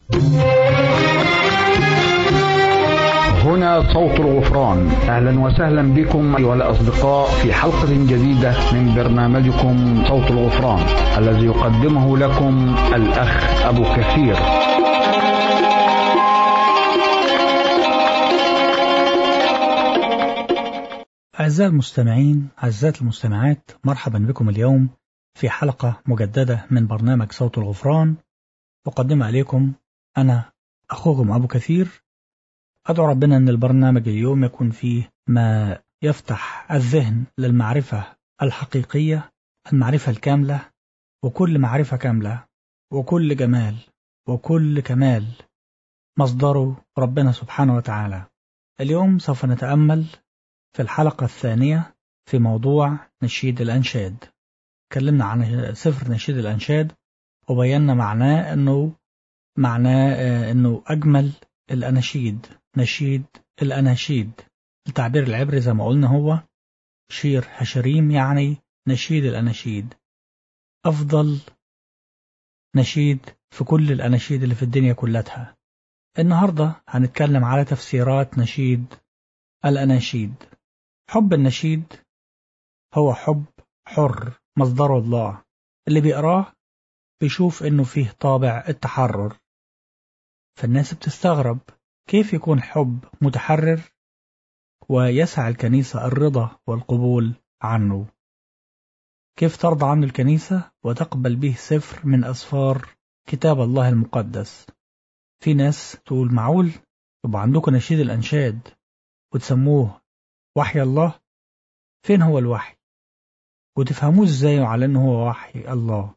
هنا صوت الغفران أهلا وسهلا بكم أيها الأصدقاء في حلقة جديدة من برنامجكم صوت الغفران الذي يقدمه لكم الأخ أبو كثير أعزائي المستمعين أعزائي المستمعات مرحبا بكم اليوم في حلقة مجددة من برنامج صوت الغفران أقدم عليكم أنا أخوكم أبو كثير أدعو ربنا أن البرنامج اليوم يكون فيه ما يفتح الذهن للمعرفة الحقيقية المعرفة الكاملة وكل معرفة كاملة وكل جمال وكل كمال مصدره ربنا سبحانه وتعالى اليوم سوف نتأمل في الحلقة الثانية في موضوع نشيد الأنشاد تكلمنا عن سفر نشيد الأنشاد وبينا معناه أنه معناه أنه أجمل الأناشيد نشيد الأناشيد التعبير العبري زي ما قلنا هو شير هشريم يعني نشيد الأناشيد أفضل نشيد في كل الأناشيد اللي في الدنيا كلها النهاردة هنتكلم على تفسيرات نشيد الأناشيد حب النشيد هو حب حر مصدره الله اللي بيقراه بيشوف انه فيه طابع التحرر فالناس بتستغرب كيف يكون حب متحرر ويسعى الكنيسة الرضا والقبول عنه كيف ترضى عنه الكنيسة وتقبل به سفر من أسفار كتاب الله المقدس في ناس تقول معقول يبقى عندكم نشيد الأنشاد وتسموه وحي الله فين هو الوحي وتفهموه ازاي على انه هو وحي الله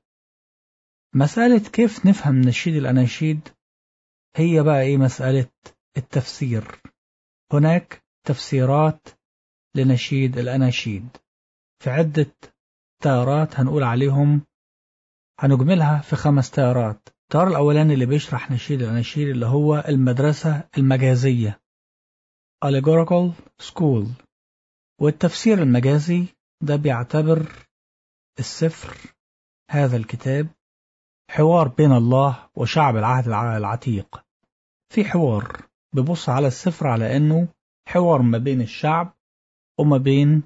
مسألة كيف نفهم نشيد الأناشيد هي بقى ايه مسألة التفسير هناك تفسيرات لنشيد الأناشيد في عدة تيارات هنقول عليهم هنجملها في خمس تيارات التيار الأولاني اللي بيشرح نشيد الأناشيد اللي هو المدرسة المجازية allegorical school والتفسير المجازي ده بيعتبر السفر هذا الكتاب حوار بين الله وشعب العهد العتيق في حوار بيبص على السفر على انه حوار ما بين الشعب وما بين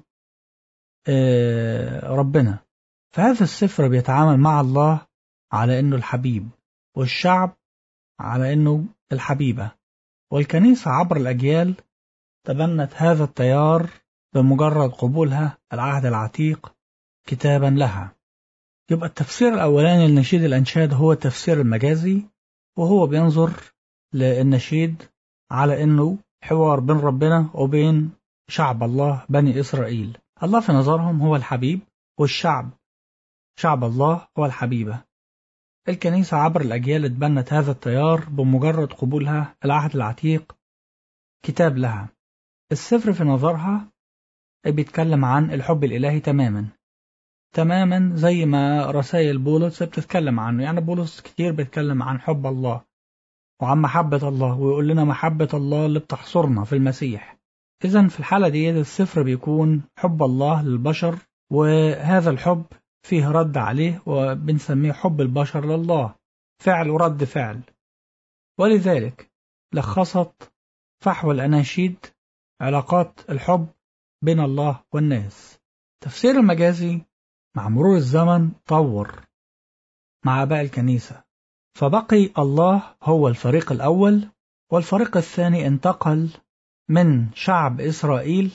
ربنا فهذا السفر بيتعامل مع الله على انه الحبيب والشعب على انه الحبيبة والكنيسة عبر الأجيال تبنت هذا التيار بمجرد قبولها العهد العتيق كتابا لها يبقى التفسير الأولاني لنشيد الأنشاد هو التفسير المجازي وهو بينظر للنشيد على أنه حوار بين ربنا وبين شعب الله بني إسرائيل الله في نظرهم هو الحبيب والشعب شعب الله هو الحبيبة الكنيسة عبر الأجيال اتبنت هذا التيار بمجرد قبولها العهد العتيق كتاب لها السفر في نظرها بيتكلم عن الحب الإلهي تماما تماما زي ما رسائل بولس بتتكلم عنه يعني بولس كتير بيتكلم عن حب الله وعن محبة الله ويقول لنا محبة الله اللي بتحصرنا في المسيح إذا في الحالة دي السفر بيكون حب الله للبشر وهذا الحب فيه رد عليه وبنسميه حب البشر لله فعل ورد فعل ولذلك لخصت فحوى الأناشيد علاقات الحب بين الله والناس تفسير المجازي مع مرور الزمن طور مع آباء الكنيسة فبقي الله هو الفريق الأول والفريق الثاني انتقل من شعب إسرائيل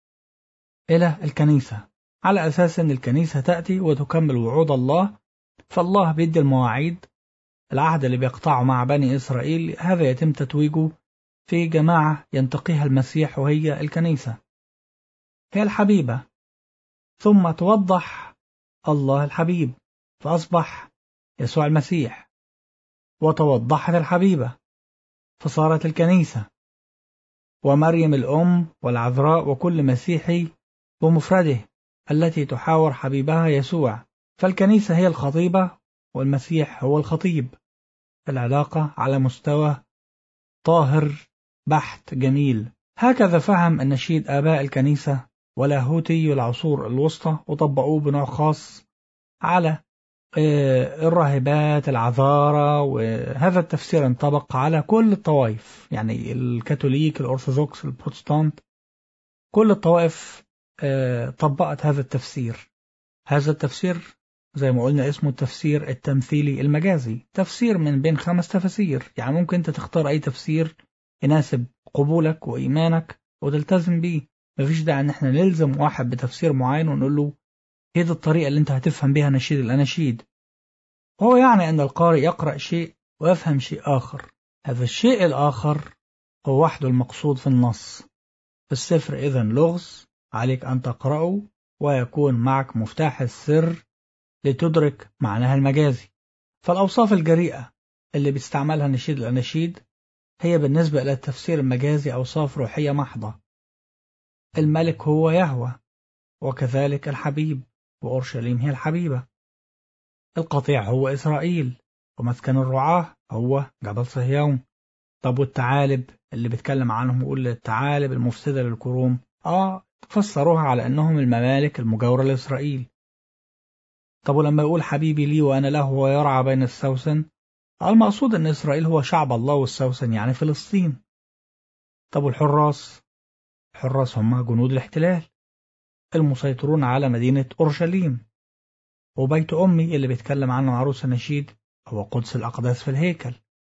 إلى الكنيسة على أساس أن الكنيسة تأتي وتكمل وعود الله فالله بيدي المواعيد العهد اللي بيقطعه مع بني إسرائيل هذا يتم تتويجه في جماعة ينتقيها المسيح وهي الكنيسة هي الحبيبة ثم توضح الله الحبيب فأصبح يسوع المسيح وتوضحت الحبيبة فصارت الكنيسة ومريم الأم والعذراء وكل مسيحي بمفرده التي تحاور حبيبها يسوع فالكنيسة هي الخطيبة والمسيح هو الخطيب العلاقة على مستوى طاهر بحت جميل هكذا فهم النشيد آباء الكنيسة ولاهوتي العصور الوسطى وطبقوه بنوع خاص على الراهبات العذارى وهذا التفسير انطبق على كل الطوائف يعني الكاثوليك الأرثوذكس البروتستانت كل الطوائف طبقت هذا التفسير هذا التفسير زي ما قلنا اسمه التفسير التمثيلي المجازي تفسير من بين خمس تفاسير يعني ممكن انت تختار اي تفسير يناسب قبولك وإيمانك وتلتزم بيه مفيش داعي ان احنا نلزم واحد بتفسير معين ونقول له هي دي الطريقة اللي انت هتفهم بيها نشيد الأناشيد وهو يعني أن القارئ يقرأ شيء ويفهم شيء آخر هذا الشيء الآخر هو وحده المقصود في النص في السفر إذا لغز عليك أن تقرأه ويكون معك مفتاح السر لتدرك معناها المجازي فالأوصاف الجريئة اللي بيستعملها نشيد الأناشيد هي بالنسبة إلى التفسير المجازي أوصاف روحية محضة الملك هو يهوى وكذلك الحبيب وأورشليم هي الحبيبة القطيع هو إسرائيل ومسكن الرعاة هو جبل صهيون طب والثعالب اللي بيتكلم عنهم يقول الثعالب المفسدة للكروم آه فسروها على أنهم الممالك المجاورة لإسرائيل طب ولما يقول حبيبي لي وأنا له ويرعى بين السوسن المقصود أن إسرائيل هو شعب الله والسوسن يعني فلسطين طب والحراس الحراس هم جنود الاحتلال المسيطرون على مدينة أورشليم وبيت أمي اللي بيتكلم عنه عروس النشيد هو قدس الأقداس في الهيكل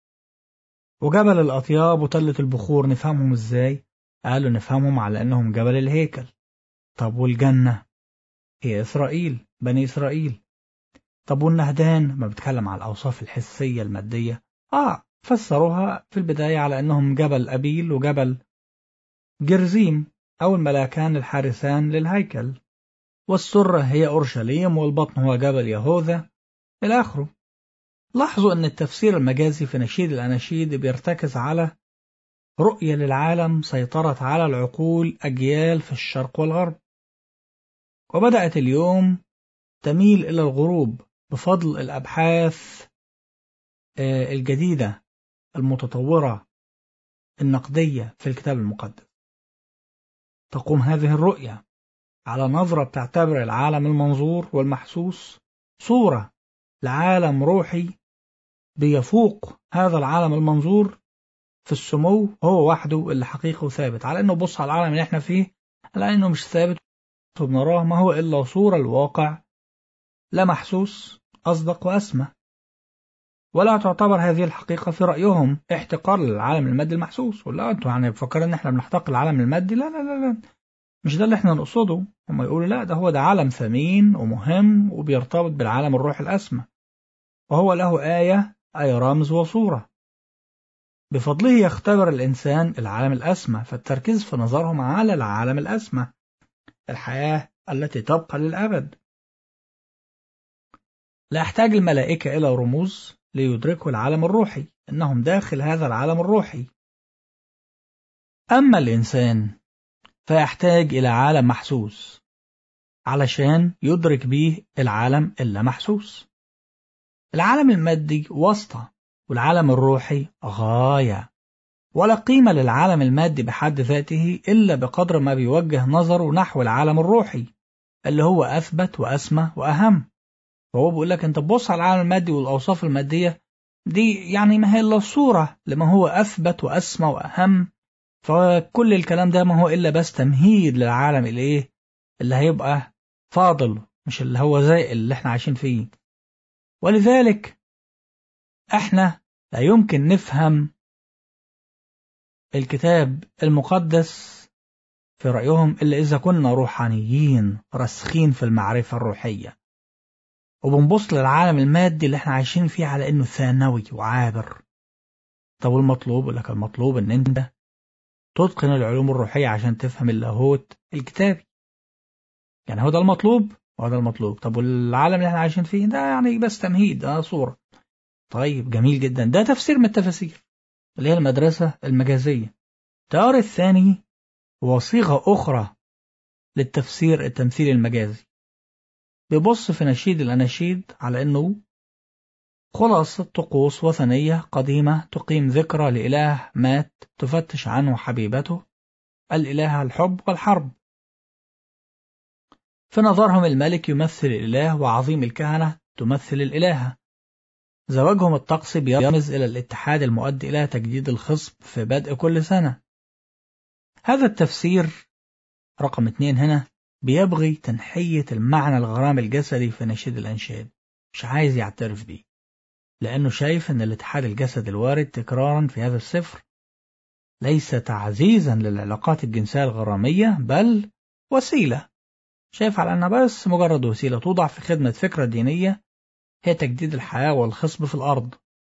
وجبل الأطياب وتلة البخور نفهمهم إزاي؟ قالوا نفهمهم على أنهم جبل الهيكل طب والجنة هي إسرائيل بني إسرائيل طب والنهدان ما بتكلم على الأوصاف الحسية المادية آه فسروها في البداية على أنهم جبل أبيل وجبل جرزيم أو الملاكان الحارسان للهيكل والسرة هي أورشليم والبطن هو جبل يهوذا إلى آخره لاحظوا أن التفسير المجازي في نشيد الأناشيد بيرتكز على رؤية للعالم سيطرت على العقول أجيال في الشرق والغرب وبدأت اليوم تميل إلى الغروب بفضل الأبحاث الجديدة المتطورة النقدية في الكتاب المقدس تقوم هذه الرؤية على نظرة بتعتبر العالم المنظور والمحسوس صورة لعالم روحي بيفوق هذا العالم المنظور في السمو هو وحده اللي حقيقي وثابت على انه بص على العالم اللي احنا فيه على انه مش ثابت وبنراه ما هو الا صورة الواقع لا محسوس اصدق واسمى ولا تعتبر هذه الحقيقة في رأيهم احتقار للعالم المادي المحسوس ولا انتوا يعني بفكر ان احنا بنحتقر العالم المادي لا لا لا لا مش ده اللي احنا نقصده هم يقولوا لا ده هو ده عالم ثمين ومهم وبيرتبط بالعالم الروحي الأسمى وهو له آية أي رمز وصورة بفضله يختبر الإنسان العالم الأسمى فالتركيز في نظرهم على العالم الأسمى الحياة التي تبقى للأبد لا يحتاج الملائكة إلى رموز ليدركوا العالم الروحي إنهم داخل هذا العالم الروحي أما الإنسان فيحتاج إلى عالم محسوس علشان يدرك به العالم اللامحسوس العالم المادي واسطة والعالم الروحي غاية ولا قيمة للعالم المادي بحد ذاته إلا بقدر ما بيوجه نظره نحو العالم الروحي اللي هو أثبت وأسمى وأهم وهو بيقول لك أنت تبص على العالم المادي والأوصاف المادية دي يعني ما هي إلا الصورة لما هو أثبت وأسمى وأهم فكل الكلام ده ما هو إلا بس تمهيد للعالم الإيه اللي هيبقى فاضل مش اللي هو زي اللي احنا عايشين فيه ولذلك احنا لا يمكن نفهم الكتاب المقدس في رأيهم إلا إذا كنا روحانيين راسخين في المعرفة الروحية وبنبص للعالم المادي اللي احنا عايشين فيه على إنه ثانوي وعابر طب المطلوب لك المطلوب إن أنت تتقن العلوم الروحية عشان تفهم اللاهوت الكتابي يعني هو ده المطلوب هو ده المطلوب طب والعالم اللي احنا عايشين فيه ده يعني بس تمهيد ده صورة طيب جميل جدا ده تفسير من التفاسير اللي هي المدرسة المجازية التيار الثاني هو صيغة أخرى للتفسير التمثيلي المجازي بيبص في نشيد الأناشيد على أنه خلاصة طقوس وثنية قديمة تقيم ذكرى لإله مات تفتش عنه حبيبته الإله الحب والحرب في نظرهم الملك يمثل الإله وعظيم الكهنة تمثل الإلهة زواجهم الطقسي بيرمز إلى الاتحاد المؤدي إلى تجديد الخصب في بدء كل سنة هذا التفسير رقم اتنين هنا بيبغي تنحية المعنى الغرام الجسدي في نشيد الأنشاد مش عايز يعترف بيه لأنه شايف أن الاتحاد الجسدي الوارد تكرارا في هذا السفر ليس تعزيزا للعلاقات الجنسية الغرامية بل وسيلة شايف على أنها بس مجرد وسيلة توضع في خدمة فكرة دينية هي تجديد الحياة والخصب في الأرض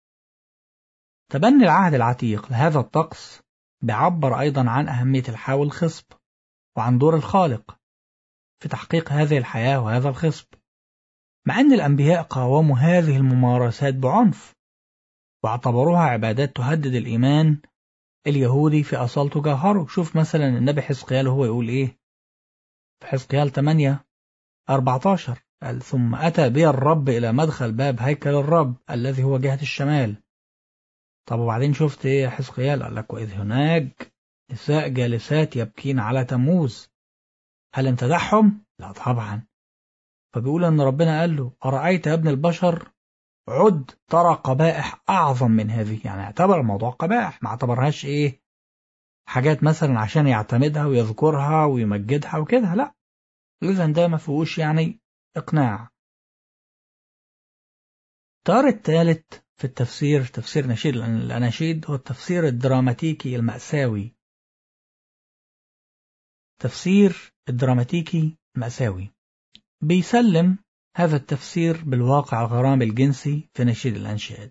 تبني العهد العتيق لهذا الطقس بيعبر أيضا عن أهمية الحياة والخصب وعن دور الخالق في تحقيق هذه الحياة وهذا الخصب مع أن الأنبياء قاوموا هذه الممارسات بعنف واعتبروها عبادات تهدد الإيمان اليهودي في أصالته جوهره شوف مثلا النبي حزقيال هو يقول إيه في حزقيال 8 14 قال ثم أتى بي الرب إلى مدخل باب هيكل الرب الذي هو جهة الشمال طب وبعدين شفت إيه يا حزقيال قال لك وإذ هناك نساء جالسات يبكين على تموز هل امتدحهم؟ لا طبعا فبيقول أن ربنا قال له أرأيت يا ابن البشر عد ترى قبائح أعظم من هذه يعني اعتبر الموضوع قبائح ما اعتبرهاش إيه حاجات مثلا عشان يعتمدها ويذكرها ويمجدها وكده لا إذا ده ما فيهوش يعني إقناع التيار الثالث في التفسير تفسير نشيد الأناشيد هو التفسير الدراماتيكي المأساوي تفسير الدراماتيكي المأساوي بيسلم هذا التفسير بالواقع الغرامي الجنسي في نشيد الأنشاد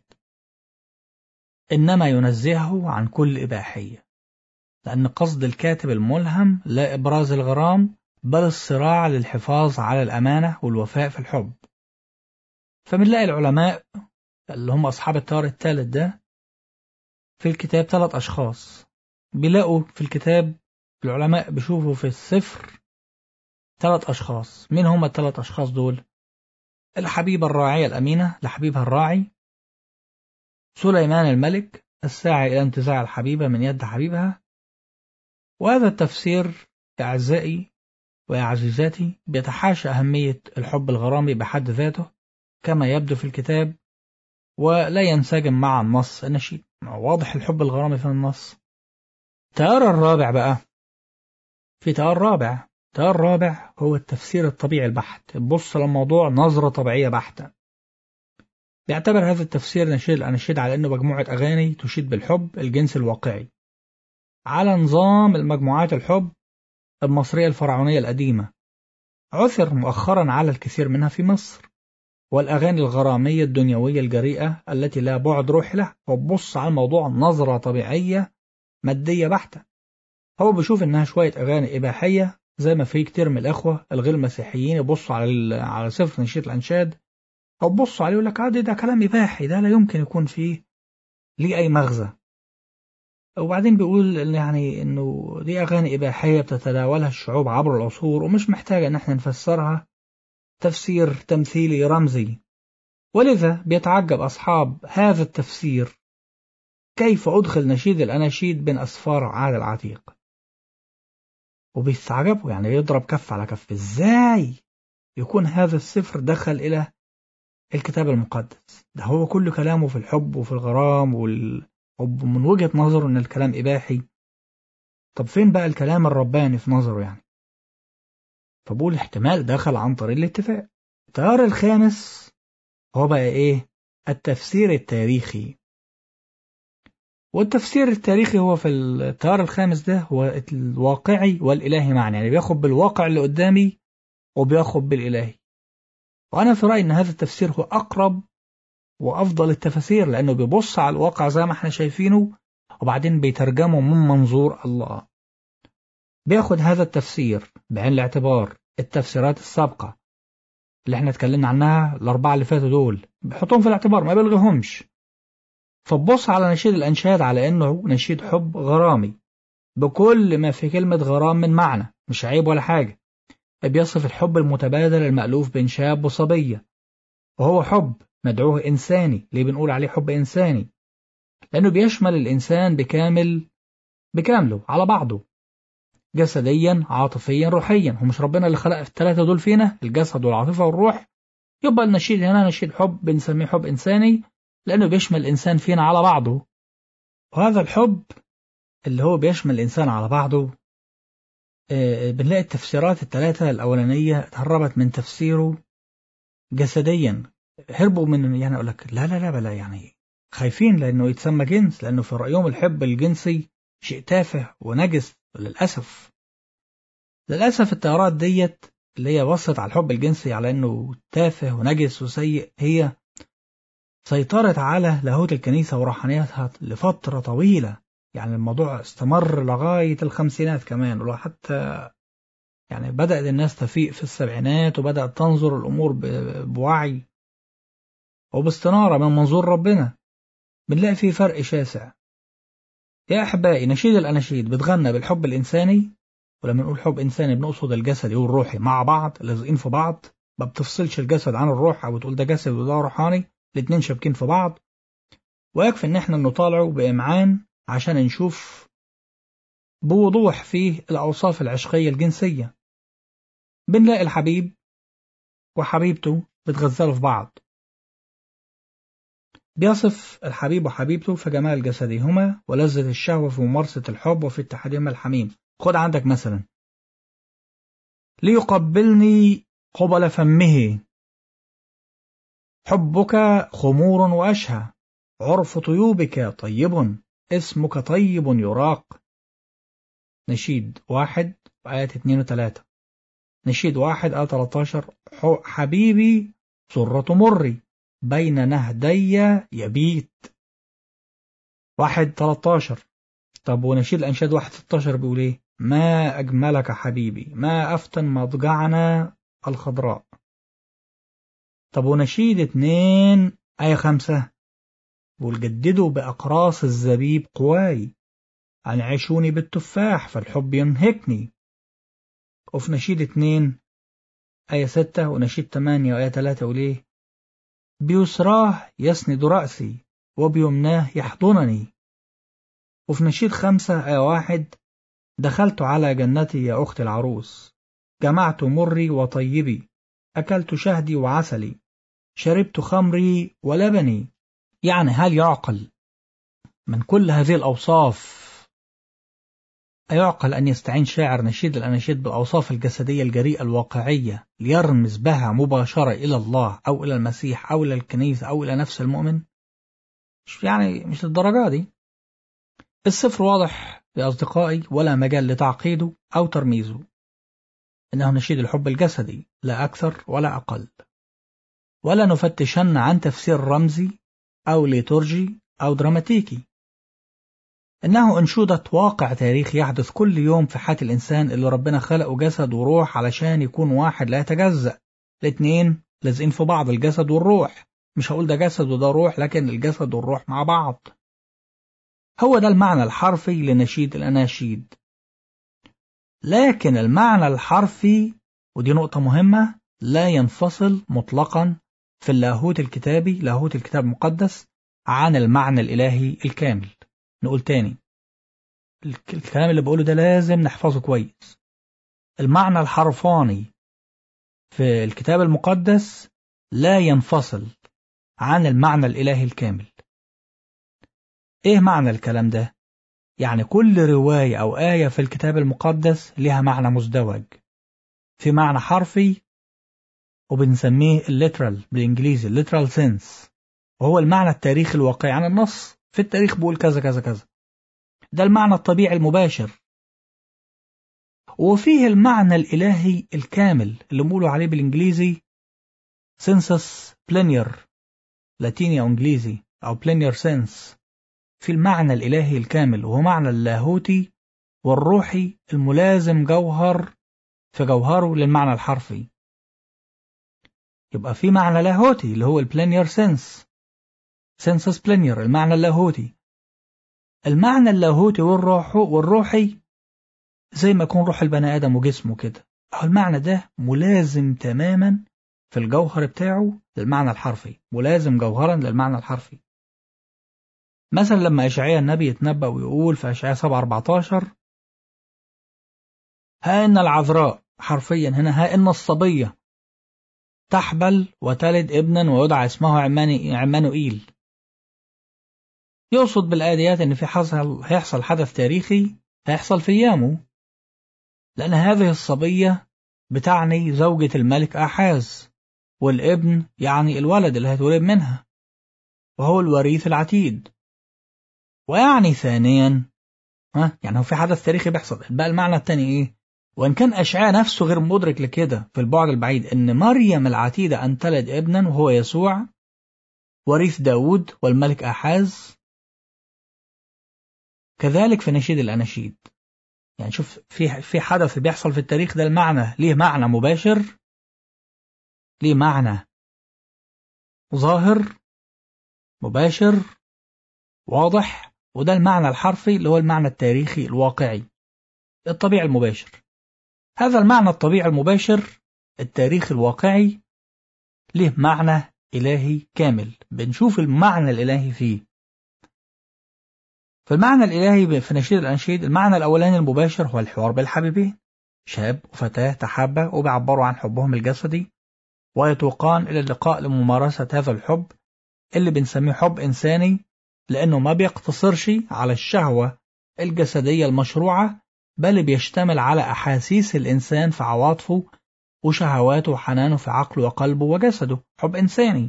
إنما ينزهه عن كل إباحية لأن قصد الكاتب الملهم لا إبراز الغرام بل الصراع للحفاظ على الأمانة والوفاء في الحب فبنلاقي العلماء اللي هم أصحاب التيار الثالث ده في الكتاب ثلاث أشخاص بيلاقوا في الكتاب العلماء بيشوفوا في السفر ثلاث أشخاص مين هم الثلاث أشخاص دول الحبيبة الراعية الأمينة لحبيبها الراعي سليمان الملك الساعي إلى انتزاع الحبيبة من يد حبيبها وهذا التفسير يا أعزائي ويا عزيزاتي بيتحاشى أهمية الحب الغرامي بحد ذاته كما يبدو في الكتاب ولا ينسجم مع النص النشيد واضح الحب الغرامي في النص تيار الرابع بقى في تيار رابع التيار الرابع هو التفسير الطبيعي البحت بص للموضوع نظرة طبيعية بحتة بيعتبر هذا التفسير نشيد الأناشيد على أنه مجموعة أغاني تشيد بالحب الجنس الواقعي على نظام المجموعات الحب المصرية الفرعونية القديمة عثر مؤخرا على الكثير منها في مصر والأغاني الغرامية الدنيوية الجريئة التي لا بعد روح له وبص على الموضوع نظرة طبيعية مادية بحتة هو بيشوف إنها شوية أغاني إباحية زي ما في كتير من الإخوة الغير مسيحيين يبصوا على على سفر نشيد الأنشاد أو بصوا عليه يقول لك عادي ده كلام إباحي ده لا يمكن يكون فيه ليه أي مغزى وبعدين بيقول يعني إنه دي أغاني إباحية بتتداولها الشعوب عبر العصور ومش محتاجة إن احنا نفسرها تفسير تمثيلي رمزي ولذا بيتعجب أصحاب هذا التفسير كيف أدخل نشيد الأناشيد بين أسفار عهد العتيق وبيستعجبوا يعني يضرب كف على كف ازاي يكون هذا السفر دخل إلى الكتاب المقدس ده هو كل كلامه في الحب وفي الغرام والحب من وجهة نظره إن الكلام إباحي طب فين بقى الكلام الرباني في نظره يعني فبقول احتمال دخل عن طريق الاتفاق التيار الخامس هو بقى ايه التفسير التاريخي والتفسير التاريخي هو في التيار الخامس ده هو الواقعي والإلهي معا يعني بياخد بالواقع اللي قدامي وبياخد بالإلهي وأنا في رأيي إن هذا التفسير هو أقرب وأفضل التفاسير لأنه بيبص على الواقع زي ما احنا شايفينه وبعدين بيترجمه من منظور الله بياخد هذا التفسير بعين الاعتبار التفسيرات السابقة اللي احنا اتكلمنا عنها الأربعة اللي فاتوا دول بيحطهم في الاعتبار ما بيلغيهمش فبص على نشيد الأنشاد على إنه نشيد حب غرامي بكل ما في كلمة غرام من معنى مش عيب ولا حاجة بيصف الحب المتبادل المألوف بين شاب وصبية وهو حب مدعوه إنساني ليه بنقول عليه حب إنساني لأنه بيشمل الإنسان بكامل بكامله على بعضه جسديا عاطفيا روحيا هو مش ربنا اللي خلق الثلاثة دول فينا الجسد والعاطفة والروح يبقى النشيد هنا نشيد حب بنسميه حب إنساني لأنه بيشمل الإنسان فينا على بعضه وهذا الحب اللي هو بيشمل الإنسان على بعضه بنلاقي التفسيرات الثلاثة الأولانية اتهربت من تفسيره جسديا هربوا من يعني أقول لك لا لا لا بلا يعني خايفين لأنه يتسمى جنس لأنه في رأيهم الحب الجنسي شيء تافه ونجس للأسف للأسف التيارات ديت اللي هي بصت على الحب الجنسي على أنه تافه ونجس وسيء هي سيطرت على لاهوت الكنيسة وروحانيتها لفترة طويلة يعني الموضوع استمر لغاية الخمسينات كمان ولو حتى يعني بدأت الناس تفيق في السبعينات وبدأت تنظر الأمور بوعي وباستنارة من منظور ربنا بنلاقي فيه فرق شاسع يا أحبائي نشيد الأناشيد بتغنى بالحب الإنساني ولما نقول حب إنساني بنقصد الجسدي والروحي مع بعض لازقين في بعض ما بتفصلش الجسد عن الروح أو تقول ده جسد وده روحاني الاتنين شابكين في بعض ويكفي إن احنا نطالعه بإمعان عشان نشوف بوضوح فيه الأوصاف العشقية الجنسية بنلاقي الحبيب وحبيبته بتغزلوا في بعض بيصف الحبيب وحبيبته في جمال جسدهما ولذة الشهوة في ممارسة الحب وفي اتحادهما الحميم خد عندك مثلا ليقبلني قبل فمه حبك خمور وأشهى عرف طيوبك طيب اسمك طيب يراق نشيد واحد آيات اتنين وتلاتة نشيد واحد آية 13 حبيبي سرة مري بين نهدي يبيت واحد 13 طب ونشيد الأنشاد واحد 16 بيقول ايه ما أجملك حبيبي ما أفتن مضجعنا الخضراء طب ونشيد اتنين آية خمسة بيقول جددوا بأقراص الزبيب قواي أنعشوني بالتفاح فالحب ينهكني وفي نشيد اتنين آية ستة ونشيد تمانية وآية تلاتة وليه بيسراه يسند رأسي وبيمناه يحضنني وفي نشيد خمسة آية واحد دخلت على جنتي يا أخت العروس جمعت مري وطيبي أكلت شهدي وعسلي شربت خمري ولبني يعني هل يعقل من كل هذه الأوصاف أيعقل أن يستعين شاعر نشيد الأناشيد بالأوصاف الجسدية الجريئة الواقعية ليرمز بها مباشرة إلى الله أو إلى المسيح أو إلى الكنيسة أو إلى نفس المؤمن مش يعني مش للدرجة دي الصفر واضح يا أصدقائي ولا مجال لتعقيده أو ترميزه إنه نشيد الحب الجسدي لا أكثر ولا أقل ولا نفتشن عن تفسير رمزي أو ليتورجي أو دراماتيكي إنه أنشودة واقع تاريخي يحدث كل يوم في حياة الإنسان اللي ربنا خلقه جسد وروح علشان يكون واحد لا يتجزأ الاتنين لازقين في بعض الجسد والروح مش هقول ده جسد وده روح لكن الجسد والروح مع بعض هو ده المعنى الحرفي لنشيد الأناشيد لكن المعنى الحرفي ودي نقطة مهمة لا ينفصل مطلقا في اللاهوت الكتابي لاهوت الكتاب المقدس عن المعنى الإلهي الكامل نقول تاني الكلام اللي بقوله ده لازم نحفظه كويس المعنى الحرفاني في الكتاب المقدس لا ينفصل عن المعنى الإلهي الكامل إيه معنى الكلام ده؟ يعني كل رواية أو آية في الكتاب المقدس لها معنى مزدوج في معنى حرفي وبنسميه literal بالإنجليزي literal sense وهو المعنى التاريخي الواقعي عن النص في التاريخ بقول كذا كذا كذا ده المعنى الطبيعي المباشر وفيه المعنى الإلهي الكامل اللي بنقولوا عليه بالإنجليزي سنسس بلينير لاتيني أو إنجليزي أو بلينير سنس في المعنى الإلهي الكامل وهو معنى اللاهوتي والروحي الملازم جوهر في جوهره للمعنى الحرفي يبقى في معنى لاهوتي اللي هو البلينير سنس سنسس بلينير المعنى اللاهوتي المعنى اللاهوتي والروح والروحي زي ما يكون روح البني آدم وجسمه كده المعنى ده ملازم تماما في الجوهر بتاعه للمعنى الحرفي ملازم جوهرا للمعنى الحرفي مثلا لما إشعياء النبي يتنبأ ويقول في إشعياء 7 14 ها إن العذراء حرفيا هنا ها إن الصبية تحبل وتلد ابنا ويدعى اسمه عماني عمانوئيل يقصد بالآية ديات إن في حصل هيحصل حدث تاريخي هيحصل في أيامه لأن هذه الصبية بتعني زوجة الملك أحاز والابن يعني الولد اللي هيتولد منها وهو الوريث العتيد ويعني ثانيا ها يعني هو في حدث تاريخي بيحصل بقى المعنى الثاني ايه وان كان اشعياء نفسه غير مدرك لكده في البعد البعيد ان مريم العتيدة ان تلد ابنا وهو يسوع وريث داود والملك احاز كذلك في نشيد الاناشيد يعني شوف في في حدث بيحصل في التاريخ ده المعنى ليه معنى مباشر ليه معنى ظاهر مباشر واضح وده المعنى الحرفي اللي هو المعنى التاريخي الواقعي الطبيعي المباشر هذا المعنى الطبيعي المباشر التاريخي الواقعي له معنى إلهي كامل بنشوف المعنى الإلهي فيه فالمعنى الإلهي في نشيد الأنشيد المعنى الأولاني المباشر هو الحوار بالحبيبين شاب وفتاة تحابة وبيعبروا عن حبهم الجسدي ويتوقان إلى اللقاء لممارسة هذا الحب اللي بنسميه حب إنساني لأنه ما بيقتصرش على الشهوة الجسدية المشروعة بل بيشتمل على أحاسيس الإنسان في عواطفه وشهواته وحنانه في عقله وقلبه وجسده حب إنساني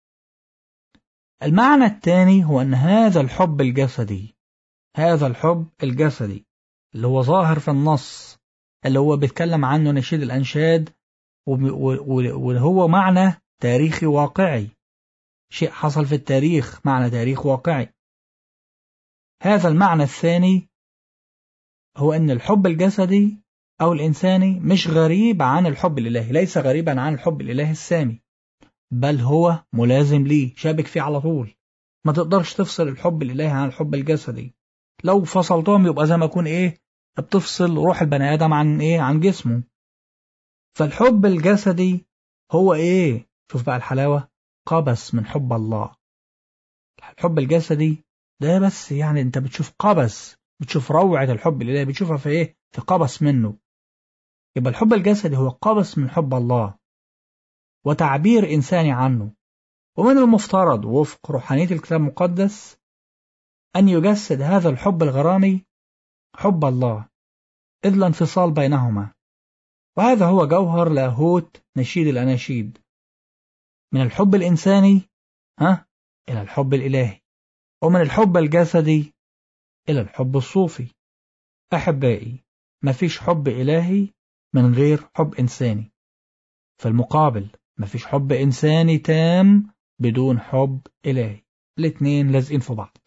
المعنى الثاني هو أن هذا الحب الجسدي هذا الحب الجسدي اللي هو ظاهر في النص اللي هو بيتكلم عنه نشيد الأنشاد وهو معنى تاريخي واقعي شيء حصل في التاريخ معنى تاريخ واقعي هذا المعنى الثاني هو أن الحب الجسدي أو الإنساني مش غريب عن الحب الإلهي ليس غريبا عن الحب الإلهي السامي بل هو ملازم ليه شابك فيه على طول ما تقدرش تفصل الحب الإلهي عن الحب الجسدي لو فصلتهم يبقى زي ما يكون إيه بتفصل روح البني آدم عن إيه عن جسمه فالحب الجسدي هو إيه شوف بقى الحلاوة قبس من حب الله الحب الجسدي ده بس يعني انت بتشوف قبس بتشوف روعة الحب الإلهي بتشوفها في ايه في قبس منه يبقى الحب الجسدي هو قبس من حب الله وتعبير إنساني عنه ومن المفترض وفق روحانية الكتاب المقدس أن يجسد هذا الحب الغرامي حب الله إذ لا انفصال بينهما وهذا هو جوهر لاهوت نشيد الأناشيد من الحب الإنساني ها إلى الحب الإلهي ومن الحب الجسدي إلى الحب الصوفي أحبائي مفيش حب إلهي من غير حب إنساني في المقابل مفيش حب إنساني تام بدون حب إلهي الاتنين لازقين في بعض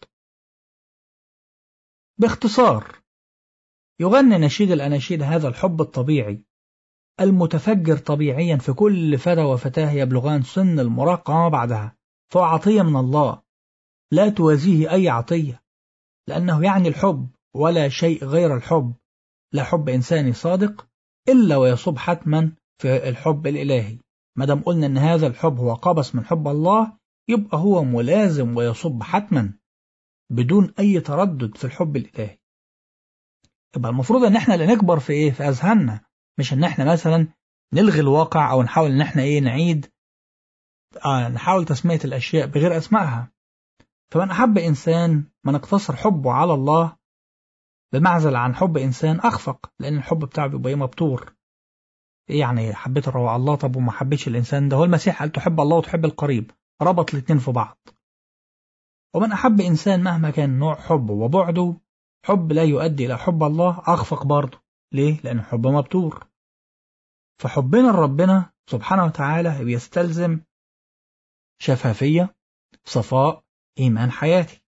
باختصار يغني نشيد الأناشيد هذا الحب الطبيعي المتفجر طبيعيا في كل فتى وفتاة يبلغان سن المراهقة وما بعدها فهو عطية من الله لا توازيه أي عطية لأنه يعني الحب ولا شيء غير الحب لا حب إنساني صادق إلا ويصب حتما في الحب الإلهي ما دام قلنا إن هذا الحب هو قبس من حب الله يبقى هو ملازم ويصب حتما بدون أي تردد في الحب الإلهي يبقى المفروض إن إحنا اللي نكبر في إيه في أذهاننا مش إن إحنا مثلا نلغي الواقع أو نحاول إن إحنا إيه نعيد آه نحاول تسمية الأشياء بغير أسمائها فمن أحب إنسان من اقتصر حبه على الله بمعزل عن حب إنسان أخفق لأن الحب بتاعه بيبقى مبتور إيه يعني حبيت الروع الله طب وما حبيتش الإنسان ده هو المسيح قال تحب الله وتحب القريب ربط الاتنين في بعض ومن أحب إنسان مهما كان نوع حبه وبعده حب لا يؤدي إلى حب الله أخفق برضه ليه؟ لأن الحب مبتور فحبنا لربنا سبحانه وتعالى بيستلزم شفافية صفاء إيمان حياتي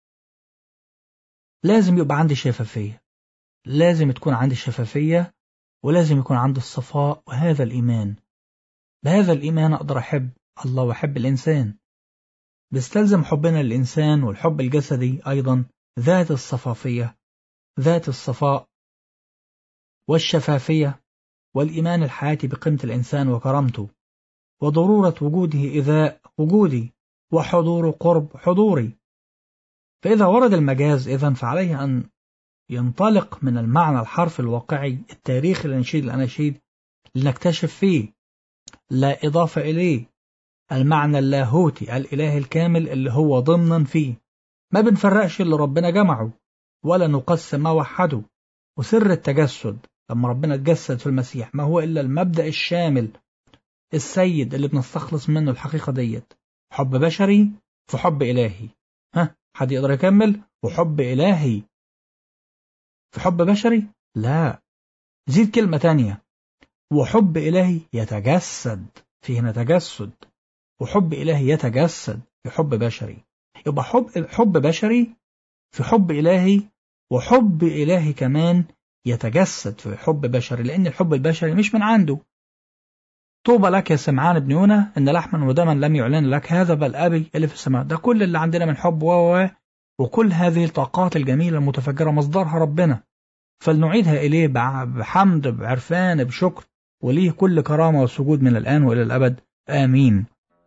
لازم يبقى عندي شفافية لازم تكون عندي شفافية ولازم يكون عندي الصفاء وهذا الإيمان بهذا الإيمان أقدر أحب الله وأحب الإنسان بيستلزم حبنا للإنسان والحب الجسدي أيضا ذات الصفافية ذات الصفاء والشفافية والإيمان الحياتي بقيمة الإنسان وكرامته وضرورة وجوده إذا وجودي وحضور قرب حضوري فإذا ورد المجاز إذن فعليه أن ينطلق من المعنى الحرف الواقعي التاريخي لنشيد الأناشيد لنكتشف فيه لا إضافة إليه المعنى اللاهوتي الإله الكامل اللي هو ضمنا فيه ما بنفرقش اللي ربنا جمعه ولا نقسم ما وحده وسر التجسد لما ربنا اتجسد في المسيح ما هو إلا المبدأ الشامل السيد اللي بنستخلص منه الحقيقة ديت حب بشري في حب إلهي ها حد يقدر يكمل وحب إلهي في حب بشري لا زيد كلمة تانية وحب إلهي يتجسد فيه هنا تجسد وحب إلهي يتجسد في حب بشري يبقى حب حب بشري في حب إلهي وحب إلهي كمان يتجسد في حب بشري لأن الحب البشري مش من عنده طوبى لك يا سمعان بن يونا إن لحما ودما لم يعلن لك هذا بل أبي اللي في السماء ده كل اللي عندنا من حب و وكل هذه الطاقات الجميلة المتفجرة مصدرها ربنا فلنعيدها إليه بحمد بعرفان بشكر وليه كل كرامة وسجود من الآن وإلى الأبد آمين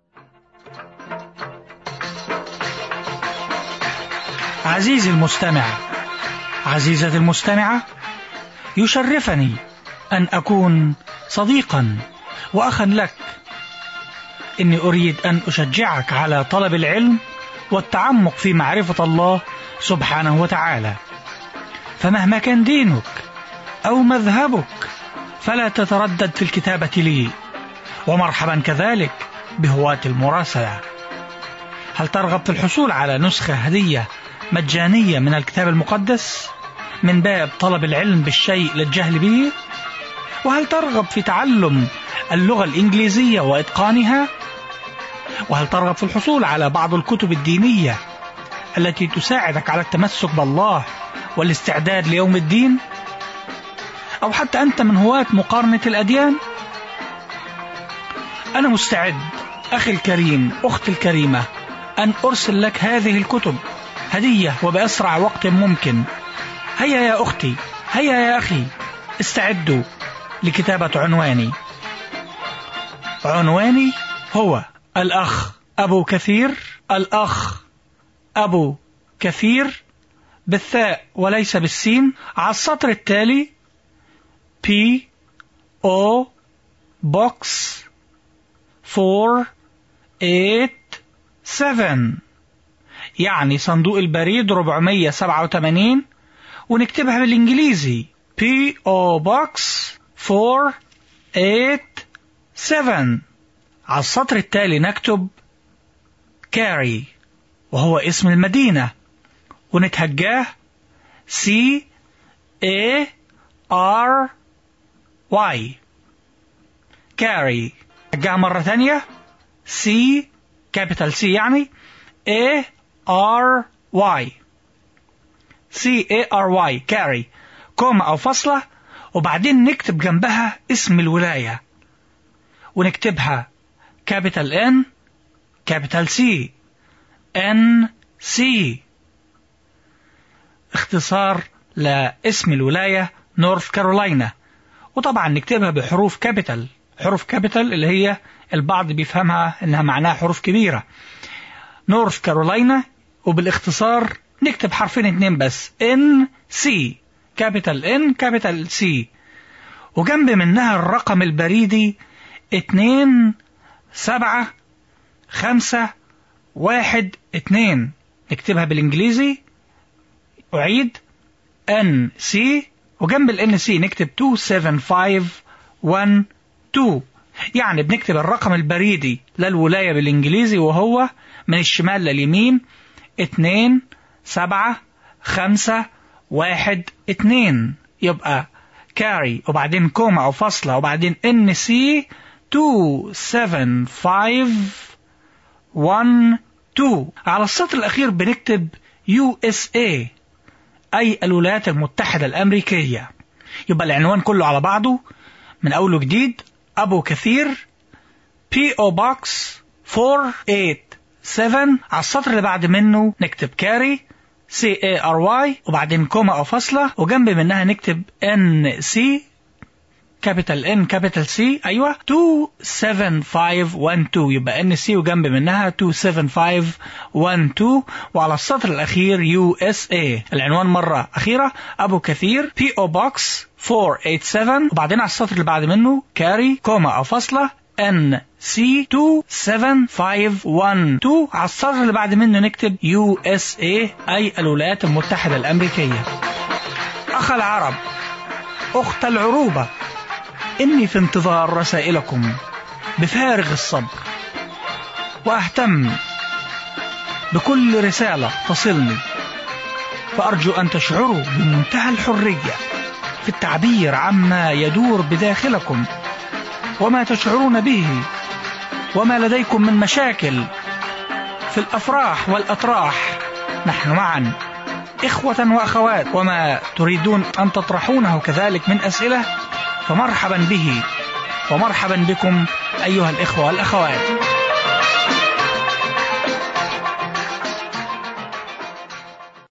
عزيزي المستمع عزيزتي المستمعة يشرفني أن أكون صديقا وأخا لك إني أريد أن أشجعك على طلب العلم والتعمق في معرفة الله سبحانه وتعالى فمهما كان دينك أو مذهبك فلا تتردد في الكتابة لي ومرحبا كذلك بهواة المراسلة هل ترغب في الحصول على نسخة هدية مجانية من الكتاب المقدس من باب طلب العلم بالشيء للجهل به وهل ترغب في تعلم اللغة الإنجليزية وإتقانها وهل ترغب في الحصول على بعض الكتب الدينية التي تساعدك على التمسك بالله والاستعداد ليوم الدين أو حتى أنت من هواة مقارنة الأديان أنا مستعد أخي الكريم أختي الكريمة أن أرسل لك هذه الكتب هدية وبأسرع وقت ممكن هيا يا أختي هيا يا أخي استعدوا لكتابة عنواني عنواني هو الأخ أبو كثير الأخ أبو كثير بالثاء وليس بالسين على السطر التالي P O Box 4 8 7 يعني صندوق البريد 487 ونكتبها بالإنجليزي P O Box 4 8 7 على السطر التالي نكتب كاري وهو اسم المدينة ونتهجاه C A R Y كاري هجاه مرة ثانية C capital C يعني A R Y C A R Y كاري كوما أو فاصلة وبعدين نكتب جنبها اسم الولاية ونكتبها كابيتال N كابيتال C N C اختصار لاسم الولاية نورث كارولاينا وطبعا نكتبها بحروف كابيتال حروف كابيتال اللي هي البعض بيفهمها انها معناها حروف كبيرة نورث كارولاينا وبالاختصار نكتب حرفين اتنين بس ان سي كابيتال ان كابيتال سي وجنب منها الرقم البريدي اتنين سبعة خمسة واحد اتنين نكتبها بالانجليزي أعيد ان سي وجنب الان سي نكتب 27512 يعني بنكتب الرقم البريدي للولاية بالانجليزي وهو من الشمال لليمين اتنين سبعة خمسة واحد اتنين يبقى كاري وبعدين كوما أو فاصلة وبعدين ان سي 27512 على السطر الأخير بنكتب USA أي الولايات المتحدة الأمريكية يبقى العنوان كله على بعضه من أول جديد أبو كثير P.O. Box 487 على السطر اللي بعد منه نكتب كاري C A R Y وبعدين كوما أو فاصلة وجنب منها نكتب N C كابيتال ان كابيتال سي ايوه 27512 يبقى ان سي وجنب منها 27512 وعلى السطر الاخير يو اس اي العنوان مره اخيره ابو كثير بي او بوكس 487 وبعدين على السطر اللي بعد منه كاري كوما او فاصله ان سي 27512 على السطر اللي بعد منه نكتب يو اس اي اي الولايات المتحدة الامريكية اخ العرب اخت العروبة اني في انتظار رسائلكم بفارغ الصبر واهتم بكل رسالة تصلني فارجو ان تشعروا بمنتهى الحرية في التعبير عما يدور بداخلكم وما تشعرون به وما لديكم من مشاكل في الافراح والاطراح نحن معا اخوه واخوات وما تريدون ان تطرحونه كذلك من اسئله فمرحبا به ومرحبا بكم ايها الاخوه والاخوات